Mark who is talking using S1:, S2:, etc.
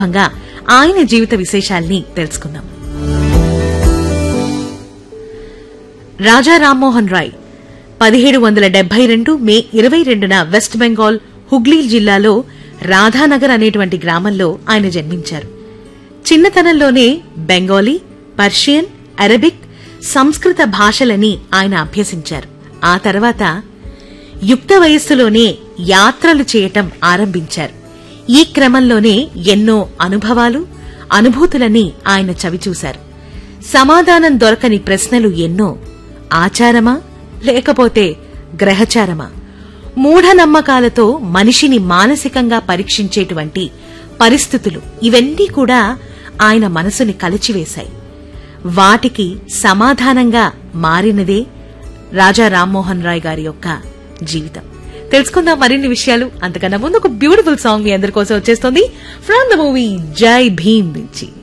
S1: సందర్భంగా ఆయన జీవిత విశేషాల్ని తెలుసుకుందాం రాజా రామ్మోహన్ రాయ్ పదిహేడు వందల డెబ్బై రెండు మే ఇరవై రెండున వెస్ట్ బెంగాల్ హుగ్లీ జిల్లాలో రాధానగర్ అనేటువంటి గ్రామంలో ఆయన జన్మించారు చిన్నతనంలోనే బెంగాలీ పర్షియన్ అరబిక్ సంస్కృత భాషలని ఆయన అభ్యసించారు ఆ తర్వాత యుక్త వయస్సులోనే యాత్రలు చేయటం ఆరంభించారు ఈ క్రమంలోనే ఎన్నో అనుభవాలు అనుభూతులని ఆయన చవిచూశారు సమాధానం దొరకని ప్రశ్నలు ఎన్నో ఆచారమా లేకపోతే గ్రహచారమా మూఢనమ్మకాలతో మనిషిని మానసికంగా పరీక్షించేటువంటి పరిస్థితులు ఇవన్నీ కూడా ఆయన మనసుని కలిచివేశాయి వాటికి సమాధానంగా మారినదే రాజా రామ్మోహన్ రాయ్ గారి యొక్క జీవితం తెలుసుకుందాం మరిన్ని విషయాలు అంతకన్నా ముందు ఒక బ్యూటిఫుల్ సాంగ్ మీ అందరి కోసం వచ్చేస్తుంది ఫ్రమ్ ద మూవీ జై భీమ్ నుంచి